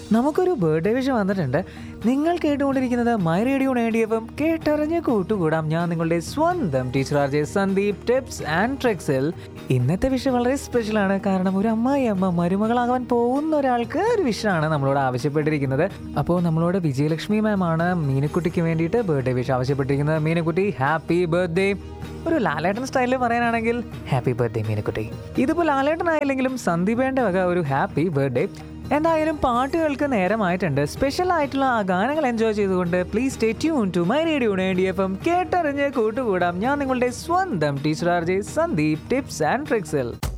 നമുക്കൊരു birthday wish വന്നിട്ടുണ്ട് നിങ്ങൾ കേട്ടുകൊണ്ടിരിക്കുന്നത് മൈ റേഡിയോ നേടിയപ്പം കേട്ടറിഞ്ഞ് കൂട്ടുകൂടാം ഞാൻ നിങ്ങളുടെ സ്വന്തം teacher R J Sandeep tips and ട്രിക്സിൽ ഇന്നത്തെ വിഷയം വളരെ സ്പെഷ്യലാണ് കാരണം ഒരു അമ്മായി അമ്മ മരുമകളാകാൻ പോകുന്ന ഒരാൾക്ക് ഒരു വിഷാണ് നമ്മളോട് ആവശ്യപ്പെട്ടിരിക്കുന്നത് അപ്പോൾ നമ്മളോട് വിജയലക്ഷ്മി മാം ആണ് മീനക്കുട്ടിക്ക് വേണ്ടിയിട്ട് ബർത്ത്ഡേ വിഷ് ആവശ്യപ്പെട്ടിരിക്കുന്നത് മീനക്കുട്ടി ഹാപ്പി ബർത്ത്ഡേ ഒരു ലാലേട്ടൻ സ്റ്റൈലിൽ പറയാനാണെങ്കിൽ ഹാപ്പി ബർത്ത്ഡേ മീനക്കുട്ടി ഇതിപ്പോൾ ലാലേട്ടൻ ആയില്ലെങ്കിലും സന്ദീപേൻ്റെ വക ഒരു ഹാപ്പി ബർത്ത്ഡേ എന്തായാലും പാട്ടുകൾക്ക് നേരമായിട്ടുണ്ട് സ്പെഷ്യൽ ആയിട്ടുള്ള ആ ഗാനങ്ങൾ എൻജോയ് ചെയ്തുകൊണ്ട് please stay tune to my radio D F M കേട്ടറിഞ്ഞ് കൂട്ടുകൂടാം ഞാൻ നിങ്ങളുടെ സ്വന്തം teacher R J Sandeep tips and ട്രിക്സിൽ